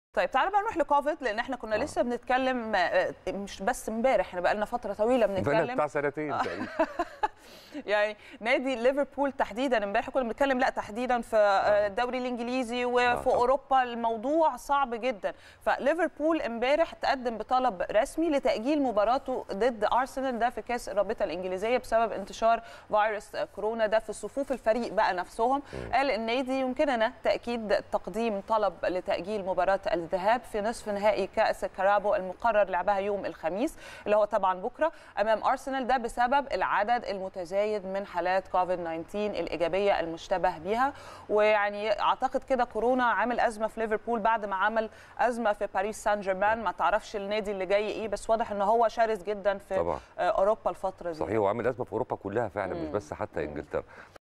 طيب تعالى بقى نروح لكوفيد لان احنا كنا آه. لسه بنتكلم آه، مش بس امبارح احنا بقى لنا فتره طويله بقالنا بنتكلم بتاع سنتين تقريبا يعني نادي ليفربول تحديدا امبارح كنا بنتكلم لا تحديدا في آه، الدوري الانجليزي وفي طبعا. اوروبا الموضوع صعب جدا فليفربول امبارح تقدم بطلب رسمي لتاجيل مباراته ضد ارسنال ده في كاس الرابطه الانجليزيه بسبب انتشار فيروس كورونا ده في صفوف الفريق بقى نفسهم قال النادي يمكننا تاكيد تقديم طلب لتاجيل مباراه الذهاب في نصف نهائي كاس كارابو المقرر لعبها يوم الخميس اللي هو طبعا بكره امام ارسنال ده بسبب العدد المتزايد من حالات كوفيد 19 الايجابيه المشتبه بيها ويعني اعتقد كده كورونا عامل ازمه في ليفربول بعد ما عمل ازمه في باريس سان جيرمان ما تعرفش النادي اللي جاي ايه بس واضح ان هو شرس جدا في طبعا آه، اوروبا الفتره دي صحيح وعامل ازمه في اوروبا كلها فعلا مش مم. بس حتى انجلترا